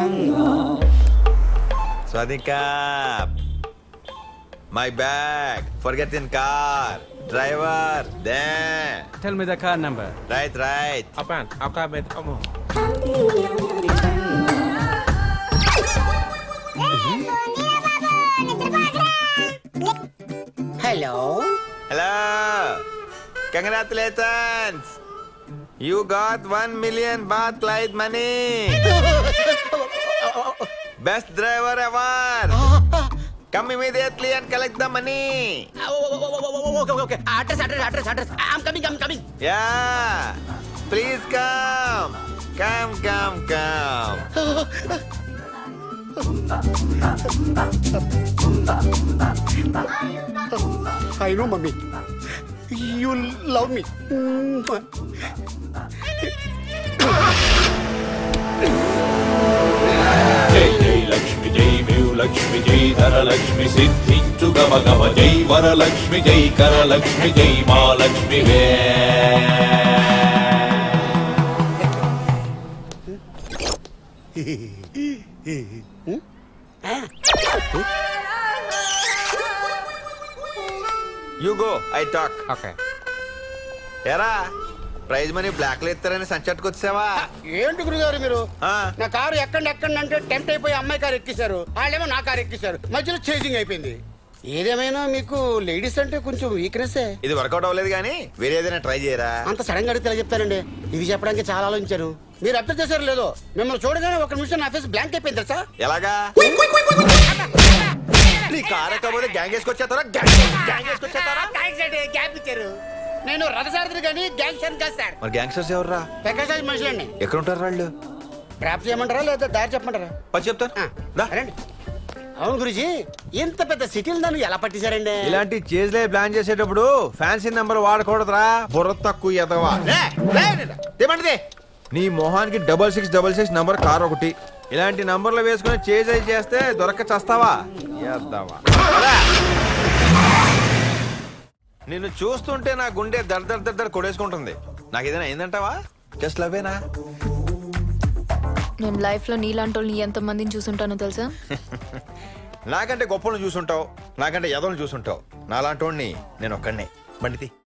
Swadikap. My bag. Forget in car. Driver. There. Tell me the car number. Right, right. เอาแป้นเอากาเบ็ดเอาหมด hello Hello. Congratulations. You got one million baht light money. Best driver ever. Come immediately and collect the money. Okay okay okay address address address address I'm coming I'm coming Yeah. Please come. Come, come, come. I know mummy you love me జై జై లక్ష్మి జై wave Lakshmi జై ధరలక్ష్మి సిద్ధించు గమ గమ జై వరలక్ష్మి జై కరలక్ష్మి జై మహాలక్ష్మి వే You go. I talk. Okay ఎరా ప్రైజ్ మనీ బ్లాక్ లో ఇస్తారని సంచట్టుకొచ్చావా ఏంటి గురుగారు మీరు ఆ. నా కారు ఎక్కండి ఎక్కండి అంటే టెంప్ట్ అయిపోయి అమ్మాయి కారు ఎక్కిశారు వాళ్ళేమో నా కారు ఎక్కిశారు మధ్యలో చేసింగ్ అయిపోయింది ఏదేమైనా మీకు లేడీస్ అంటే కొంచెం వీక్నెస్ ఇది వర్కౌట్ అవ్వలేదు కానీ వేరే ఏదైనా ట్రై చేయరా అంత సడన్ గా అడిగితే ఎలా చెప్తానండి ఇది చెప్పడానికి చాలా ఆలోచించాను మీరు అర్థం చేశారు లేదో మిమ్మల్ని చూడగానే ఒక నిమిషం నా ఫేస్ బ్లాంక్ అయిపోయింది తెలుసా ఎలాగా నీ కార్ ఎక్కకపోతే గ్యాంగ్ వేసుకొచ్చేస్తారా గ్యాంగ్ గ్యాంగ్ వేసుకొచ్చేస్తారా గ్యాప్ ఇచ్చారు నేను రథసారథిని కానీ గ్యాంగ్ షన్ కాదు సార్ మరి గ్యాంగ్స్టర్స్ ఎవర్రా పెక్కసారి మనుషులండి ఎక్కడ ఉంటారు వాళ్ళు ట్రాప్ చేయమంటారా లేదా దారి చెప్పమంటారా పచ్చి చెప్తాను ఆ, దా. రండి అవును గురుజీ ఇంత పెద్ద సిటీలు నన్ను ఎలా పట్టించారండి ఇలాంటి చేజ్లే ప్లాన్ చేసేటప్పుడు ఫ్యాన్సీ నెంబర్ వాడకూడదురా బుర్ర తక్కువ ఎదవా ఏమంటది నీ మొహానికి double six double six number car ఒకటి ఇలాంటి నంబర్లు వేసుకుని చేజ్ అయి చేస్తే దొరక చస్తావా ఎద్దవా. అలా. నిన్ను చూస్తుంటే నా గుండె దర్ దర్ దర్ దర్ కొడేసుకుంటుంది నాకు ఏదైనా అయిందంటావా జస్ట్ లవేనా నేను లైఫ్ లో నీలాంటి వాళ్ళని ఎంత మందిని చూసుంటానో తెలుసా నాకంటే గొప్పలను చూసుంటావు నాకంటే ఎదవలను చూసుంటావు నాలాంటి నేను ఒక్కడినే బండితి